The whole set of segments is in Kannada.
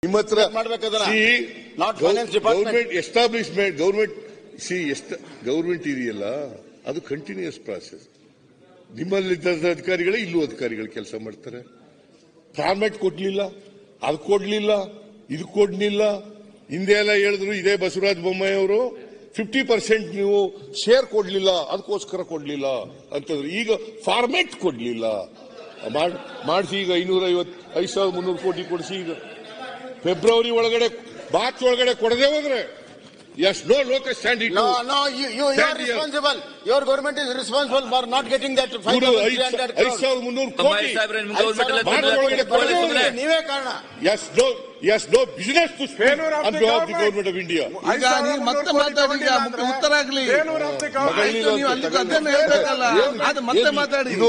ನಿಮ್ಮ ಹತ್ರ ಮಾಡ್ಬೇಕದನ್ನ. Not finance department. Government establishment government ಸಿ ಎಷ್ಟ ಗೌರ್ಮೆಂಟ್ ಇದೆಯಲ್ಲ ಅದು ಕಂಟಿನ್ಯೂಸ್ ಪ್ರಾಸೆಸ್ ನಿಮ್ಮಲ್ಲಿದ್ದ ಅಧಿಕಾರಿಗಳೇ ಇಲ್ಲೂ ಅಧಿಕಾರಿಗಳು ಕೆಲಸ ಮಾಡ್ತಾರೆ ಫಾರ್ಮೆಟ್ ಕೊಡ್ಲಿಲ್ಲ ಅದು ಕೊಡ್ಲಿಲ್ಲ ಇದು ಕೊಡ್ಲಿಲ್ಲ ಹಿಂದೆ ಎಲ್ಲ ಹೇಳಿದ್ರು ಇದೇ ಬಸವರಾಜ ಬೊಮ್ಮಾಯಿ ಅವರು ಫಿಫ್ಟಿ ಪರ್ಸೆಂಟ್ ನೀವು ಶೇರ್ ಕೊಡ್ಲಿಲ್ಲ ಅದಕ್ಕೋಸ್ಕರ ಕೊಡ್ಲಿಲ್ಲ ಅಂತಂದ್ರೆ ಈಗ ಫಾರ್ಮೆಟ್ ಕೊಡ್ಲಿಲ್ಲ ಮಾಡ್- ಮಾಡಿಸಿ ಈಗ ಐನೂರ ಐವತ್ತು ಐದು ಸಾವಿರದ ಮುನ್ನೂರು ಕೋಟಿ ಕೊಡಿಸಿ ಈಗ ಫೆಬ್ರವರಿ ಒಳಗಡೆ ಮಾರ್ಚ್ ಒಳಗಡೆ ಕೊಡದೆ ಹೋದ್ರೆ ಎಸ್ ನೋ ಲೋಕ stand it No, no, you, you, you are Stand here. responsible. Your government is responsible for not getting that five ಐದು thousand three hundred ಐದು ಸಾವಿರದ ಮುನ್ನೂರು ಕೋಟಿ ಸಾಹೇಬ್ರೆ ನಿಮ್ ಐದು ಗೌರ್ಮೆಂಟ್ ಸಾವಿರ ಮಾರ್ಚ್ ಒಳಗಡೆ ಕೊಡದೆ ಹೋದ್ರೆ ನೀವೇ ಕಾರಣ yes no yes no business to Failure of on the behalf the government. Government of India ಈಗ ನೀವು ಮತ್ತೆ ಮಾತಾಡಿ ಈಗ ಮುಖ್ಯ ಉತ್ತರ ಆಗ್ಲಿ ಆಯ್ತು, ನೀವು ಅಲ್ಲಿ ಅದನ್ನ ಹೇಳ್ಬೇಕಲ್ಲ ಅದು ಮತ್ತೆ ಮಾತಾಡಿ ಇದು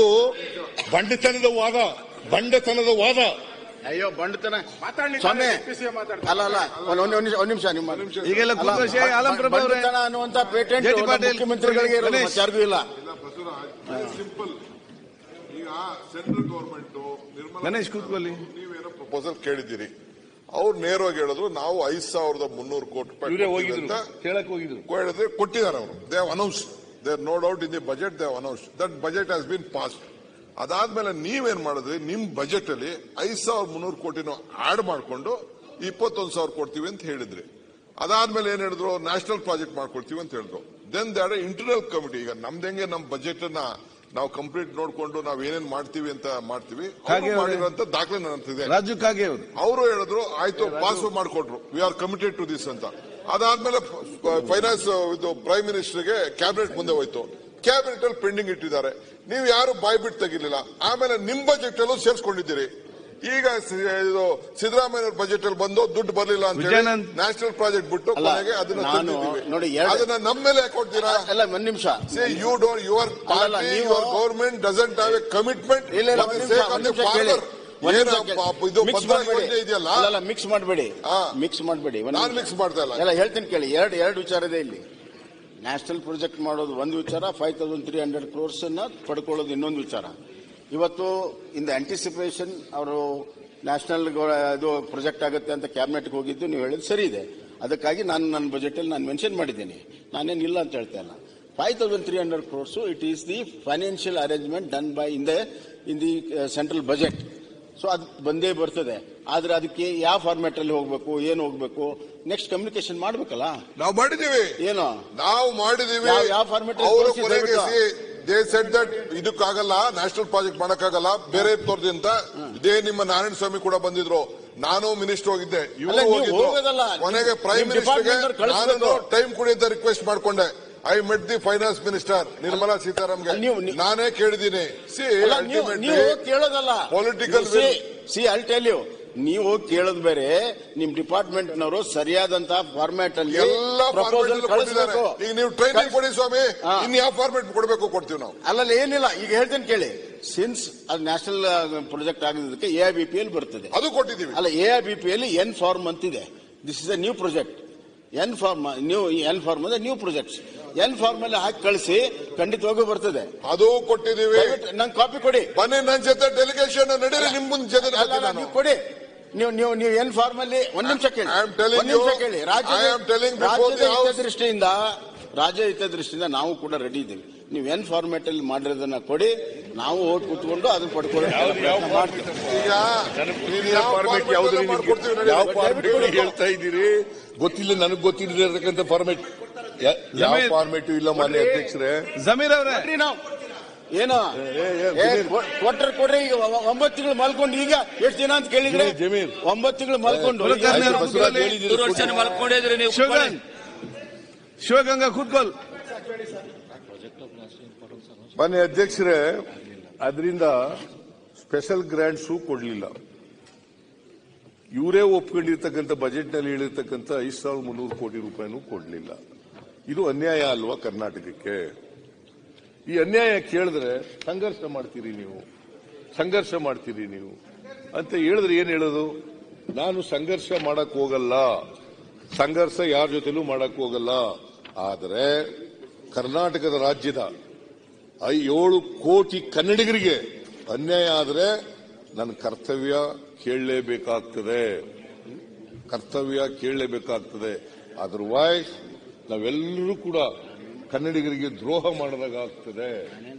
ಬಂಡತನದ ವಾದ ಬಂಡತನದ ವಾದ ಅಯ್ಯೋ ಬಂಡತನ ಸ್ವಾಮಿ ಅಲ್ಲ ಅಲ್ಲ ಒಂದ್ ಒಂದ್ ನಿಮಿಷ ಒಂದ್ ನಿಮಿಷ ನಿಮ್ಮ ಈಗೆಲ್ಲ ಅಲ್ಲ, ಕೂತ್ಕೊಳ್ಳಿ, ಆಲಂ ಪ್ರಭು ಅವರೇ. ಬಂಡತನ ಅನ್ನುವಂತ ಪೇಟೆಂಟ್ ಜೆ ಟಿ ಪಾಟೀಲ್, ಮುಖ್ಯಮಂತ್ರಿಗಳಿಗೆ ಇರೋದು ಗಣೇಶ್. ಮತ್ತೆ ಯಾರಿಗೂ ಇಲ್ಲ ಸಿಂಪಲ್ ಈಗ ಸೆಂಟ್ರಲ್ ಗೌರ್ಮೆಂಟ್ ಗಣೇಶ್ ಕೂತ್ಕೊಳ್ಳಿ ನೀವೇನೋ ಪ್ರಪೋಸಲ್ ಕೇಳಿದ್ದೀರಿ ಅವ್ರು ನೇರವಾಗಿ ಹೇಳಿದ್ರು ನಾವು ಐದ್ ಸಾವಿರದ ಮುನ್ನೂರು ಕೋಟಿ ರೂಪಾಯಿ ಇವರೇ ಕೊಡ್ತೀವಿ ಹೋಗಿದ್ರು ಅಂತ ಕೇಳಕ್ ಹೋಗಿದ್ರು ಹೇಳಿದ್ರೆ ಕೊಟ್ಟಿದ್ದಾರೆ ಅವರು they have announce they no doubt in the budget they announce that budget has been pass ಅದಾದ್ಮೇಲೆ ನೀವೇನ್ ಮಾಡಿದ್ರಿ ನಿಮ್ ಬಜೆಟ್ ಅಲ್ಲಿ ಐದ್ ಸಾವಿರದ ಮುನ್ನೂರು ಕೋಟಿನ ಆಡ್ ಮಾಡ್ಕೊಂಡು ಇಪ್ಪತ್ತೊಂದು ಸಾವಿರ ಕೊಡ್ತೀವಿ ಅಂತ ಹೇಳಿದ್ರಿ ಅದಾದ್ಮೇಲೆ ಏನ್ ಹೇಳಿದ್ರು ನ್ಯಾಷನಲ್ ಪ್ರಾಜೆಕ್ಟ್ ಮಾಡ್ಕೊಡ್ತೀವಿ ಅಂತ ಹೇಳಿದ್ರು ದೆನ್ ದಾಡ್ ಇಂಟರ್ನಲ್ ಕಮಿಟಿ ಈಗ ನಮ್ದು ಹೆಂಗೆ ನಮ್ ಬಜೆಟ್ ಅನ್ನ ನಾವು ಕಂಪ್ಲೀಟ್ ನೋಡ್ಕೊಂಡು ನಾವ್ ಏನೇನ್ ಮಾಡ್ತೀವಿ ಅಂತ ಮಾಡ್ತೀವಿ ಅವ್ರು ಹಾಗೆ ಅವ್ರೆ. ಮಾಡಿರೋಂತ ದಾಖಲೆ ನನ್ನ ಹತ್ರ ಇದೆ ರಾಜು ಕಾಗೆ ಅವರು ಅವರು ಹೇಳಿದ್ರು ಆಯ್ತು ಪಾಸ್ ಮಾಡಿಕೊಟ್ರು we are committed to this ಅಂತ ಅದಾದ್ಮೇಲೆ ಫೈನಾನ್ಸ್ ಇದು ಪ್ರೈಮ್ ಮಿನಿಸ್ಟರ್ಗೆ ಕ್ಯಾಬಿನೆಟ್ ಮುಂದೆ ಹೋಯ್ತು ಕ್ಯಾಬಿನೆಟ್ ಅಲ್ಲಿ ಪೆಂಡಿಂಗ್ ಇಟ್ಟಿದ್ದಾರೆ ನೀವು ಯಾರು ಬಾಯ್ ಬಿಟ್ಟು ತೆಗಿಲಿಲ್ಲ ಆಮೇಲೆ ನಿಮ್ ಬಜೆಟ್ ಅಲ್ಲೂ ಸೇರ್ಸ್ಕೊಂಡಿದ್ದೀರಿ ಈಗ ಸಿ- ಇದು ಸಿದ್ದರಾಮಯ್ಯ ಬಜೆಟ್ ಅಲ್ಲಿ ಬಂದು ದುಡ್ಡು ಬರಲಿಲ್ಲ ಅಂತ ಹೇಳಿ ವಿಜಯಾನಂದ್. ನ್ಯಾಷನಲ್ ಪ್ರಾಜೆಕ್ಟ್ ಬಿಟ್ಟು ಅಲ್ಲ, ಕೊನೆಗೆ ಅದನ್ನ ನಾನು ತಂದಿದ್ದೀವಿ. ನೋಡಿ, ಎರಡು- ಅದನ್ನ ನಮ್ಮ ಮೇಲೆ ಯಾಕೆ ಕೊಡ್ತೀರಾ ಅಲ್ಲ ಒಂದ್ ನಿಮಿಷ ಯು ಡೋಂಟ್ ಯುವರ್ ಅಲ್ಲಲ್ಲ, ಪಾರ್ಟಿ ನೀವು- your government doesn't have a commitment ಇಲ್ಲ ಇಲ್ಲ ಒಂದ್ ನಿಮಿಷ ಒಂದ್ ನಿಮಿಷ ಕೇಳಿ ಒಂದ್ ನಿಮಿಷ ಕೇಳಿ. ಇದು Mix ಭದ್ರಾ ಮಾಡ್ಬೇಡಿ. ಯೋಜನೆ ಇದೆಯಲ್ಲ ಅಲ್ಲಲ್ಲ ಮಿಕ್ಸ್ ಮಾಡಬೇಡಿ ಹಾ. ಮಿಕ್ಸ್ ಮಾಡಬೇಡಿ ನಾನ್ mix ಮಾಡ್ತಾ ಇಲ್ಲ. ಎಲ್ಲ ಹೇಳ್ತೀನಿ ಕೇಳಿ ಎರಡು ಎರಡು ವಿಚಾರ ಇದೆ ಇಲ್ಲಿ ನ್ಯಾಷನಲ್ ಪ್ರಾಜೆಕ್ಟ್ ಮಾಡೋದು ಒಂದು ವಿಚಾರ five thousand three hundred crores ಅನ್ನ ಪಡ್ಕೊಳ್ಳೋದು ಇನ್ನೊಂದು ವಿಚಾರ ಇವತ್ತು ಇನ್ ದ ಆಂಟಿಸಿಪೇಷನ್ ಅವರು ನ್ಯಾಷನಲ್ ಇದು ಪ್ರಾಜೆಕ್ಟ್ ಆಗುತ್ತೆ ಅಂತ ಕ್ಯಾಬಿನೆಟ್ಗೆ ಹೋಗಿದ್ದು ನೀವು ಹೇಳಿದ್ದು ಸರಿ ಇದೆ ಅದಕ್ಕಾಗಿ ನಾನು ನನ್ನ ಬಜೆಟಲ್ಲಿ ನಾನು ಮೆನ್ಷನ್ ಮಾಡಿದ್ದೀನಿ ನಾನೇನು ಇಲ್ಲ ಅಂತ ಹೇಳ್ತಾ ಇಲ್ಲ five thousand three hundred crores it is the financial arrangement done by in the in the central budget so ಅದು ಬಂದೇ ಬರ್ತದೆ ಆದ್ರೆ ಅದಕ್ಕೆ ಯಾವ ಫಾರ್ಮ್ಯಾಟ್ ಅಲ್ಲಿ ಹೋಗ್ಬೇಕು ಏನು ಹೋಗ್ಬೇಕು ನೆಕ್ಸ್ಟ್ ಕಮ್ಯುನಿಕೇಶನ್ ಮಾಡ್ಬೇಕಲ್ಲ ನಾವು ಮಾಡಿದೀವಿ ಏನು ನಾವು ಮಾಡಿದೀವಿ ಯಾವ- ಯಾವ format ಅಲ್ಲಿ ಅವರು ತೋರ್ಸಿ ಕೊನೆಗೆ ದಯವಿಟ್ಟು. ದೇ ಸೆಟ್ ದಟ್ ಇದಕ್ಕಾಗಲ್ಲ ನ್ಯಾಷನಲ್ ಪ್ರಾಜೆಕ್ಟ್ ಮಾಡಕ್ಕಾಗಲ್ಲ ಬೇರೆ ತೋರ್ದಿ ಅಂತ ಇದೇ ನಿಮ್ಮ ನಾರಾಯಣ ಸ್ವಾಮಿ ಕೂಡ ಬಂದಿದ್ರು ನಾನು ಮಿನಿಸ್ಟರ್ ಹೋಗಿದ್ದೆ ಅಲ್ಲ, ಇವರು ನೀವು ಹೋಗಿದ್ರು ಹೋಗೋದಲ್ಲ. ಕೊನೆಗೆ ನಿಮ್ ಪ್ರೈಮ್ ಮಿನಿಸ್ಟರ್ಗೆ department ಅವ್ರು ಕಳಿಸ್ಬೇಕು. ನಾನು ಟೈಮ್ ಕೊಡಿ ಅಂತ ರಿಕ್ವೆಸ್ಟ್ ಮಾಡ್ಕೊಂಡೆ I met the finance minister Nirmala ಸೀತಾರಾಮ್ಗೆ ನೀವು- ನೀವು- ನಾನೇ ಕೇಳಿದ್ದೀನಿ ಸಿ ಅಲ್ಲ ನೀವು ನೀವು ಹೋಗಿ ಕೇಳೋದಲ್ಲ Political see will. See I'll tell you ನೀವು ಹೋಗಿ ಕೇಳೋದು ಬೇರೆ ನಿಮ್ ಡಿಪಾರ್ಟ್ಮೆಂಟ್ ನವರು ಸರಿಯಾದಂತ ಫಾರ್ಮ್ಯಾಟ್ ಅಲ್ಲಿ ಎಲ್ಲ ಪ್ರಪೋಸಲ್ ಫಾರ್ಮೆಟ್ ಕೊಟ್ಟಿದ್ದಾರೆ ಕಳಿಸಬೇಕು ಈಗ ನೀವು ಟ್ರೈನಿಂಗ್ ಕೊಡಿ ಸ್ವಾಮಿ ಹಾ. ಇನ್ ಯಾವ ಫಾರ್ಮೆಟ್ ಕೊಡಬೇಕು ಕೊಡ್ತೀವಿ ನಾವು ಅಲ್ಲಲ್ಲ ಏನಿಲ್ಲ ಈಗ ಹೇಳ್ತೇನೆ ಕೇಳಿ ಸಿನ್ಸ್ ಅದು ನ್ಯಾಷನಲ್ ಪ್ರಾಜೆಕ್ಟ್ ಆಗಿದ್ದಕ್ಕೆ ಎ ಐ ಬಿ ಪಿ ಎಲ್ ಬರ್ತದೆ ಅದು ಕೊಟ್ಟಿದ್ದೀವಿ ಅಲ್ಲ ಎ ಐ ಬಿ ಪಿ ಅಲ್ಲಿ ಎನ್ ಫಾರ್ಮ್ ಅಂತಿದೆ this is a new project N form new N form ಅಂದ್ರೆ ನ್ಯೂ ಪ್ರಾಜೆಕ್ಟ್ಸ್ ಎನ್ ಫಾರ್ಮ್ ಅಲ್ಲಿ ಹಾಕಿ ಕಳಿಸಿ ಖಂಡಿತವಾಗೂ ಬರ್ತದೆ ಅದು ಕೊಟ್ಟಿದ್ದೀವಿ ದಯವಿಟ್ಟು ನಂಗೆ ಕಾಪಿ ಕೊಡಿ ಬನ್ನಿ ನನ್ನ ಜೊತೆ ಡೆಲಿಗೇಷನ್ ನಡೀರಿ ನಿಮ್ ಮುಂದೆ ಜೊತೆ ಅಲ್ಲ, ಅಲ್ಲ, ನೀವು ಕೊಡಿ ನೀವು ನೀವು ನೀವು ಎನ್ ಫಾರ್ಮ್ ಅಲ್ಲಿ ಒಂದ್ ನಿಮಿಷ ಕೇಳಿ I am telling ಒಂದ್ ನಿಮಿಷ you, ಕೇಳಿ I am telling ರಾಜ್ಯದ before the ರಾಜ್ಯದ house- ಹಿತದೃಷ್ಟಿಯಿಂದ ರಾಜ್ಯ ಹಿತದೃಷ್ಟಿಯಿಂದ ನಾವು ಕೂಡ ರೆಡಿ ಇದ್ದೀವಿ ನೀವು ಎನ್ ಫಾರ್ಮ್ಯಾಟ್ ಅಲ್ಲಿ ಮಾಡಿರೋದನ್ನ ಕೊಡಿ ನಾವು ಓಟ್ ಕೂತ್ಕೊಂಡು ಅದನ್ನ ಪಡ್ಕೊಳ್ಳೋ ಪ್ರಯತ್ನ ಮಾಡ್ತೀವಿ ಈಗ ನೀವ್ ಯಾವ ಫಾರ್ಮೆಟ್ format ಯಾವ್ದು ಅಲ್ಲೂ ಮಾಡ್ಕೊಡ್ತೀವಿ ನೋಡಿ. ಯಾವ ದಯವಿಟ್ಟು ಫಾರ್ಮೆಟ್ ಕೊಡಿ. ಹೇಳ್ತಾ ಇದ್ದೀರಿ ಗೊತ್ತಿಲ್ಲ ನನಗೆ ಗೊತ್ತಿರತಕ್ಕಂಥ ಫಾರ್ಮೆಟ್ ಯಾವ ಜಮೀರ್- ಫಾರ್ಮೆಟ್ ಇಲ್ಲ ಮಾನ್ಯ ಅಧ್ಯಕ್ಷರೇ ಜಮೀರ್ ಅವರೇ ಕೊಡ್ರಿ ನಾವು ಏನು ಏ, ಏ, ಕೊ- ಕೊಟ್ರೆ ಕೊಡ್ರಿ ಈಗ ಒ- ಒಂಬತ್ತು ತಿಂಗಳು ಮಲ್ಕೊಂಡು ಈಗ ಎಷ್ಟು ದಿನ ಅಂತ ಕೇಳಿದ್ರೆ ಜಮೀರ್, ಜಮೀರ್. ಒಂಬತ್ತು ತಿಂಗಳು ಮಲ್ಕೊಂಡು ಕುಲಕರ್ಣಿ ಈಗ- ಅವರು ಬಸವರಾಜ್ ಹೇಳಿದ್ದೀರಿ, ಮೂರು ವರ್ಷ ಮಲ್ಕೊಂಡಿದ್ರಿ ನೀವು ಶಿವಗಂಗ್ ಶಿವಗಂಗಾ ಕೂತ್ಕೊಲ್ ಮಾನ್ಯ ಅಧ್ಯಕ್ಷರೇ ಅದರಿಂದ ಸ್ಪೆಷಲ್ ಗ್ರಾಂಟ್ಸು ಕೊಡಲಿಲ್ಲ ಇವರೇ ಒಪ್ಕೊಂಡಿರ್ತಕ್ಕಂಥ ಬಜೆಟ್ ನಲ್ಲಿ ಹೇಳಿರ್ತಕ್ಕಂಥ ಐದು ಸಾವಿರದ ಮುನ್ನೂರು ಕೋಟಿ ರೂಪಾಯಿನೂ ಕೊಡಲಿಲ್ಲ ಇದು ಅನ್ಯಾಯ ಅಲ್ವಾ ಕರ್ನಾಟಕಕ್ಕೆ ಈ ಅನ್ಯಾಯ ಕೇಳಿದ್ರೆ ಸಂಘರ್ಷ ಮಾಡ್ತೀರಿ ನೀವು ಸಂಘರ್ಷ ಮಾಡ್ತೀರಿ ನೀವು ಅಂತ ಹೇಳಿದ್ರೆ ಏನ್ ಹೇಳೋದು ನಾನು ಸಂಘರ್ಷ ಮಾಡಕ್ ಹೋಗಲ್ಲ ಸಂಘರ್ಷ ಯಾರ ಜೊತೆಲೂ ಮಾಡಕ್ ಹೋಗಲ್ಲ ಆದರೆ ಕರ್ನಾಟಕದ ರಾಜ್ಯದ ಐ ಏಳು ಕೋಟಿ ಕನ್ನಡಿಗರಿಗೆ ಅನ್ಯಾಯ ಆದರೆ ನನ್ನ ಕರ್ತವ್ಯ ಕೇಳಲೇಬೇಕಾಗ್ತದೆ ಕರ್ತವ್ಯ ಕೇಳಲೇಬೇಕಾಗ್ತದೆ ಅದರ್ವೈಸ್ ನಾವೆಲ್ಲರೂ ಕೂಡ ಕನ್ನಡಿಗರಿಗೆ ದ್ರೋಹ ಮಾಡಿದಾಗ ಆಗ್ತದೆ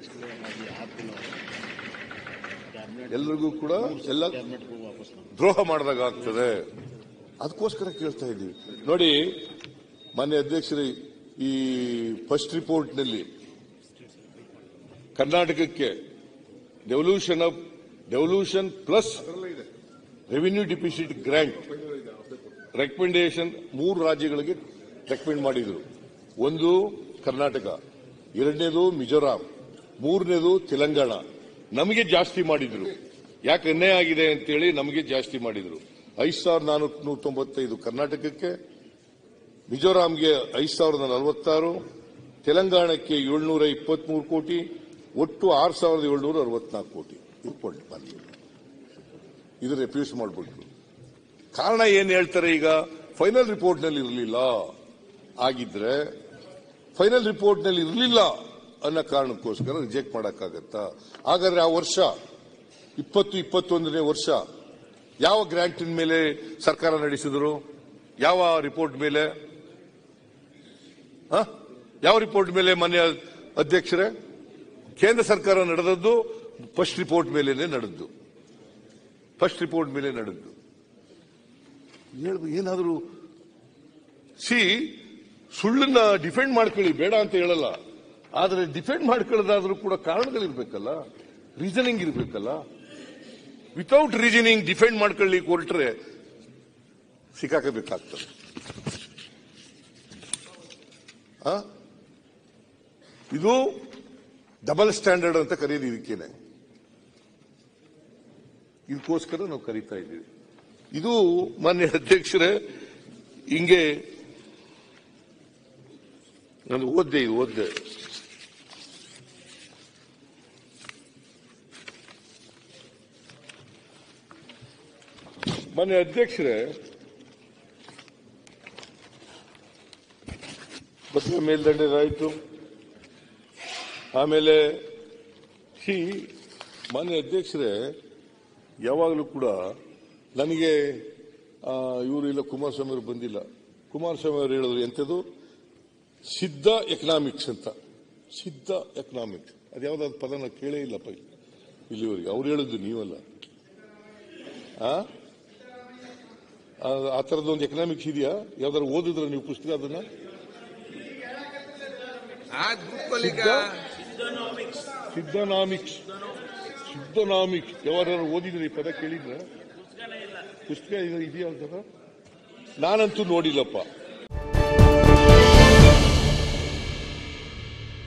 ಎಲ್ರಿಗೂ ಕೂಡ ಎಲ್ಲ ದ್ರೋಹ ಮಾಡಿದಾಗ ಆಗ್ತದೆ ಅದಕ್ಕೋಸ್ಕರ ಕೇಳ್ತಾ ಇದ್ದೀವಿ ನೋಡಿ ಮಾನ್ಯ ಅಧ್ಯಕ್ಷರೇ ಈ ಫಸ್ಟ್ ರಿಪೋರ್ಟ್ನಲ್ಲಿ ಕರ್ನಾಟಕಕ್ಕೆ devolution of devolution plus revenue deficit grant recommendation ಮೂರು ರಾಜ್ಯಗಳಿಗೆ ರೆಕಮೆಂಡ್ ಮಾಡಿದ್ರು ಒಂದು ಕರ್ನಾಟಕ ಎರಡನೇದು ಮಿಜೋರಾಂ ಮೂರನೇದು ತೆಲಂಗಾಣ ನಮಗೆ ಜಾಸ್ತಿ ಮಾಡಿದ್ರು ಯಾಕೆ ಅನ್ಯಾಯ ಆಗಿದೆ ಅಂತೇಳಿ ನಮಗೆ ಜಾಸ್ತಿ ಮಾಡಿದ್ರು ಐದು ಸಾವಿರದ ನಾಲ್ಕುನೂರ ತೊಂಬತ್ತೈದು ಕರ್ನಾಟಕಕ್ಕೆ ಮಿಜೋರಾಂಗೆ ಐದು ಸಾವಿರದ ನಲವತ್ತಾರು ತೆಲಂಗಾಣಕ್ಕೆ ಏಳ್ನೂರ ಇಪ್ಪತ್ಮೂರು ಕೋಟಿ ಒಟ್ಟು ಆರು ಸಾವಿರದ ಏಳ್ನೂರ ಅರವತ್ನಾಲ್ಕು ಕೋಟಿ ಇದು ಕೊಡ್- ಬಂದಿದೆ ಇದು ರೆಫ್ಯೂಸ್ ಮಾಡಿಬಿಟ್ರು ಕಾರಣ ಏನ್ ಹೇಳ್ತಾರೆ ಈಗ ಫೈನಲ್ ರಿಪೋರ್ಟ್ ನಲ್ಲಿ ಇರಲಿಲ್ಲ ಆಗಿದ್ರೆ ಫೈನಲ್ ರಿಪೋರ್ಟ್ ನಲ್ಲಿ ಇರಲಿಲ್ಲ ಅನ್ನೋ ಕಾರಣಕ್ಕೋಸ್ಕರ ರಿಜೆಕ್ಟ್ ಮಾಡಕ್ಕಾಗತ್ತಾ ಹಾಗಾದ್ರೆ ಆ ವರ್ಷ ಇಪ್ಪತ್ತು ಇಪ್ಪತ್ತೊಂದನೇ ವರ್ಷ ಯಾವ ಗ್ರಾಂಟಿನ ಮೇಲೆ ಸರ್ಕಾರ ನಡೆಸಿದ್ರು ಯಾವ ರಿಪೋರ್ಟ್ ಮೇಲೆ ಹ? ಯಾವ ರಿಪೋರ್ಟ್ ಮೇಲೆ ಮಾನ್ಯ ಅಧ್ಯಕ್ಷರೇ ಕೇಂದ್ರ ಸರ್ಕಾರ ನಡೆದದ್ದು ಫಸ್ಟ್ ರಿಪೋರ್ಟ್ ಮೇಲೇನೆ ನಡೆದ್ದು ಫಸ್ಟ್ ರಿಪೋರ್ಟ್ ಮೇಲೆ ನಡೆದ್ದು ಹೇಳ್ಬೇಕು ಏನಾದರೂ ಸಿ ಸುಳ್ಳನ್ನ ಡಿಫೆಂಡ್ ಮಾಡ್ಕೊಳ್ಳಿ ಬೇಡ ಅಂತ ಹೇಳಲ್ಲ ಆದರೆ ಡಿಫೆಂಡ್ ಮಾಡ್ಕೊಳ್ಳೋದಾದ್ರೂ ಕೂಡ ಕಾರಣಗಳಿರ್ಬೇಕಲ್ಲ ರೀಸನಿಂಗ್ ಇರ್ಬೇಕಲ್ಲ ವಿತೌಟ್ ರೀಸನಿಂಗ್ ಡಿಫೆಂಡ್ ಮಾಡ್ಕೊಳ್ಳಿಕ್ಕೆ ಹೊರಟ್ರೆ ಸಿಕ್ಕಾಕಬೇಕಾಗ್ತದೆ ಆ? ಇದು ಡಬಲ್ ಸ್ಟ್ಯಾಂಡರ್ಡ್ ಅಂತ ಕರೆಯೋದು ಇದಕ್ಕೇನೆ ಇದಕ್ಕೋಸ್ಕರ ನಾವು ಕರೀತಾ ಇದ್ದೀವಿ ಇದು ಮಾನ್ಯ ಅಧ್ಯಕ್ಷರೇ ಹಿಂಗೆ ನಾನು ಓದ್ದೆ ಇದು ಓದ್ದೆ ಮಾನ್ಯ ಅಧ್ಯಕ್ಷರೇ ಭದ್ರಾ ಮೇಲ್ದಂಡೆದಾಯಿತು ಆಮೇಲೆ ಈ ಮಾನ್ಯ ಅಧ್ಯಕ್ಷರೇ ಯಾವಾಗಲೂ ಕೂಡ ನನಗೆ ಇವರು ಇಲ್ಲ ಕುಮಾರಸ್ವಾಮಿ ಅವರು ಬಂದಿಲ್ಲ ಕುಮಾರಸ್ವಾಮಿ ಅವರು ಹೇಳಿದ್ರು ಎಂಥದ್ದು ಸಿದ್ಧ ಎಕನಾಮಿಕ್ಸ್ ಅಂತ ಸಿದ್ಧ ಎಕನಾಮಿಕ್ಸ್ ಅದ್ಯಾವ್ದಾದ್ರು ಪದನ ಕೇಳೇ ಇಲ್ಲಪ್ಪ ಇಲ್ಲಿ- ಇಲ್ಲಿವರೆಗೆ ಅವ್ರು ಹೇಳಿದ್ದು ನೀವಲ್ಲ ಆ ಆ- ಆ ಥರದ್ದು ಒಂದು ಎಕನಾಮಿಕ್ಸ್ ಇದೆಯಾ ಯಾವ್ದಾದ್ರು ಓದಿದ್ರ ನೀವು ಪುಸ್ತಕ ಅದನ್ನ ಆ ಗ್ರೂಪ್ ಅಲ್ಲಿ ಈಗ ಸಿದ್ಧನಾಮಿಕ್ಸ್ ಸಿದ್ಧನಾಮಿಕ್ಸ್ ಯಾರು ಓದಿದ್ರೆ ಈ ಪದ ಕೇಳಿದ್ರ ಪುಸ್ತಕ ಇದು ಇದೆಯಾ ಅಂತ ನಾನಂತೂ ನೋಡಿಲ್ಲಪ್ಪ